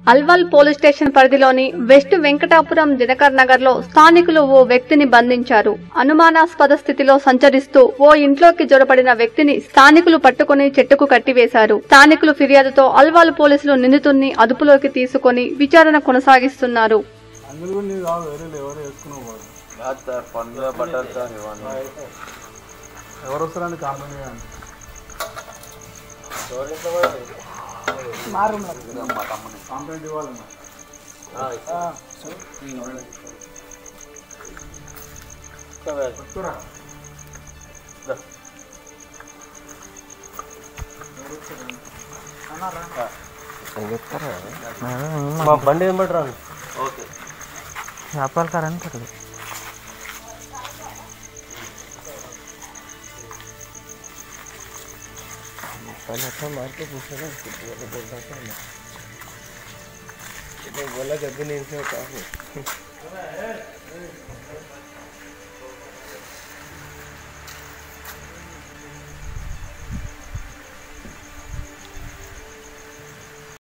Alwal police station పరిధిలోని west Venkatapuram Dinakar Nagar లో స్థానికులు ఓ వ్యక్తిని బంధించారు అనుమానాస్పద స్థితిలో సంచరిస్తూ ఓ ఇంట్లోకి జొరపడిన వ్యక్తిని స్థానికులు పట్టుకుని చెట్టుకు కట్టివేశారు స్థానికులు ఫిర్యాదుతో అల్వాల్ పోలీసులు నిందితుడిని అదుపులోకి తీసుకొని విచారణ కొనసాగిస్తున్నారు అందులో కూడా నీవు కాదు వేరే ఎవరు వేసుకున్నావు వాడు కాదు సార్ పన్నుగా పడ్డారు సార్ ఇవన్నీ ఎవరు వస్తారని కాంప్లైంట్ చేయండి మా తమ్ముని కాంప్లైంట్ ఇవ్వాలి మరి. పట్టుకురా. మా బండి ఏం పట్టరా ఓకే వ్యాపారాలు కారని పట్టదు बोला जब भी नहीं से होता है